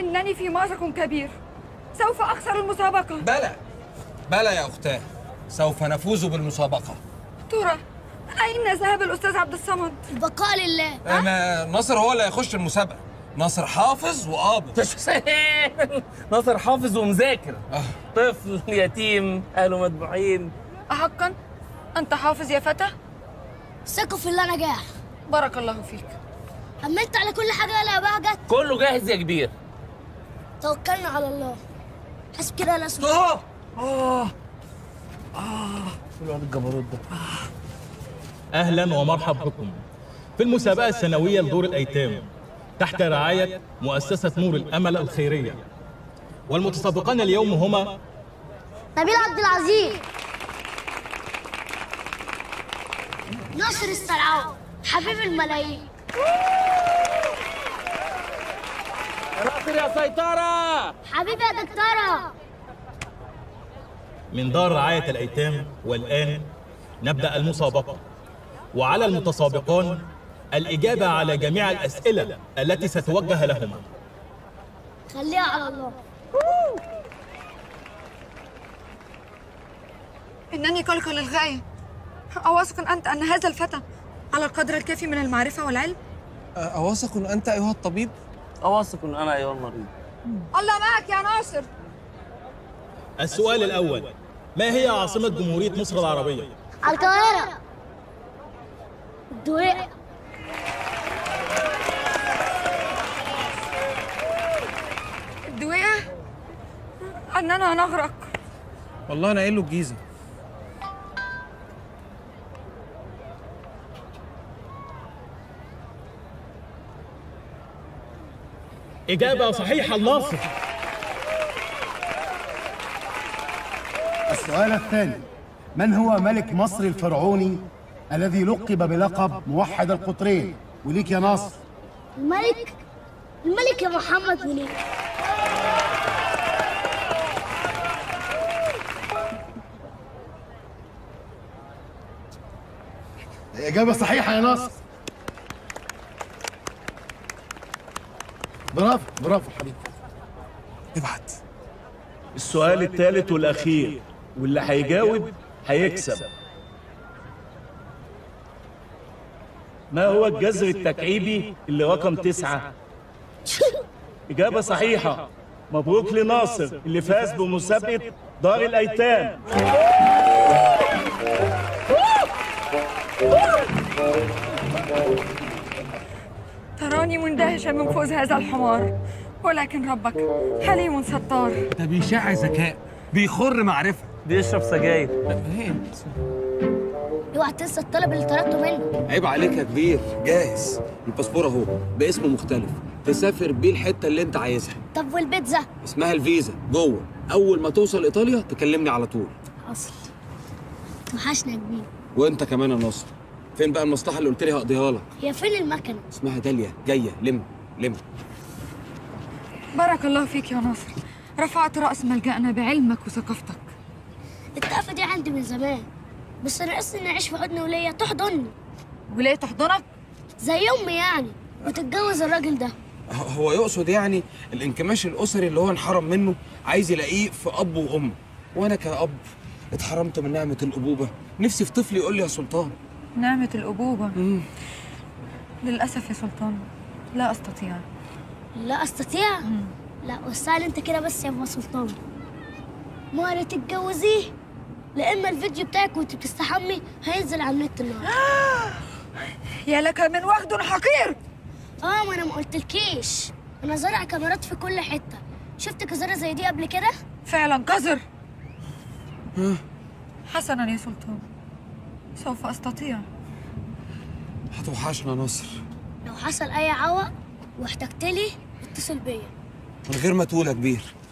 إنني في مأزق كبير سوف أخسر المسابقة بلى بلى يا أختاه سوف نفوز بالمسابقة ترى أين ذهب الأستاذ عبد الصمد؟ البقاء لله أنا ناصر هو اللي هيخش المسابقة ناصر حافظ وقابض ناصر حافظ ومذاكر آه. طفل يتيم اهله مذبوحين أحقا أنت حافظ يا فتى؟ ثقوا في الله نجاح بارك الله فيك أمنت على كل حاجة يا بهجت كله جاهز يا كبير توكلنا على الله حسب كده يا ناس آه الواد الجبروت ده أهلا ومرحبا بكم في المسابقة السنوية لدور الأيتام تحت رعاية مؤسسة نور الأمل الخيرية والمتسابقان اليوم هما نبيل عبد العزيز ناصر السلعاوي حبيب الملايين ناصر يا سيطرة حبيبي يا دكتورة من دار رعاية الأيتام والآن نبدأ المسابقة وعلى المتسابقان الإجابة على جميع الأسئلة التي ستوجه لهما خليها على الله إنني قلق للغاية أواثق أنت أن هذا الفتى على القدر الكافي من المعرفة والعلم؟ أواثق أنت أيها الطبيب؟ أواثق إن أنا أيها المريض الله معك يا ناصر السؤال الأول ما هي عاصمة جمهورية مصر العربية؟ القاهرة الدويقة الدويقة أننا نغرق والله أنا قايل له الجيزة إجابة صحيحة لناصر السؤال الثاني من هو ملك مصر الفرعوني الذي لقب بلقب موحد القطرين وليك يا ناصر الملك الملك يا محمد منير إجابة صحيحة يا ناصر برافو برافو حبيبي ابعت السؤال الثالث والأخير واللي هيجاوب هيكسب ما هو الجذر التكعيبي اللي رقم تسعة؟ إجابة صحيحة مبروك لناصر اللي فاز بمسابقة دار الأيتام تراني مندهشة من فوز هذا الحمار ولكن ربك حليم ستار ده بيشع ذكاء بيخر معرفة بيشرب سجاير اوعى تنسى الطلب اللي طلبته منك عيب عليك يا كبير جاهز الباسبور اهو باسم مختلف تسافر بيه الحته اللي انت عايزها طب والبيتزا اسمها الفيزا جوه اول ما توصل ايطاليا تكلمني على طول اصل وحشنا يا كبير وانت كمان يا ناصر فين بقى المصلحه اللي قلت لي هقضيها لك هي فين المكنه اسمها داليا جايه لم لم بارك الله فيك يا ناصر رفعت رأس ملجأنا بعلمك وثقافتك التقفه دي عندي من زمان بس انا ناقصني اني اعيش في حضن وليا تحضني وليه تحضنك زي امي يعني وتتجوز الراجل ده هو يقصد يعني الانكماش الاسري اللي هو انحرم منه عايز يلاقيه في اب وام وانا كاب اتحرمت من نعمه الابوبه نفسي في طفل يقول لي يا سلطان نعمة الأبوبة للأسف يا سلطان لا أستطيع لا استطيع لا وسعلي انت كده بس يا ابو سلطان ما تتجوزيه لا اما الفيديو بتاعك وانت بتستحمي هينزل على النت النهارده يا لك من وغد حقير اه ما انا ما قلتلكيش انا زارع كاميرات في كل حته شفت كزاره زي دي قبل كده فعلا قذر حسنا يا سلطان سوف أستطيع هتوحشنا ناصر لو حصل اي عوق واحتجت لي اتصل بيا من غير ما تقول يا كبير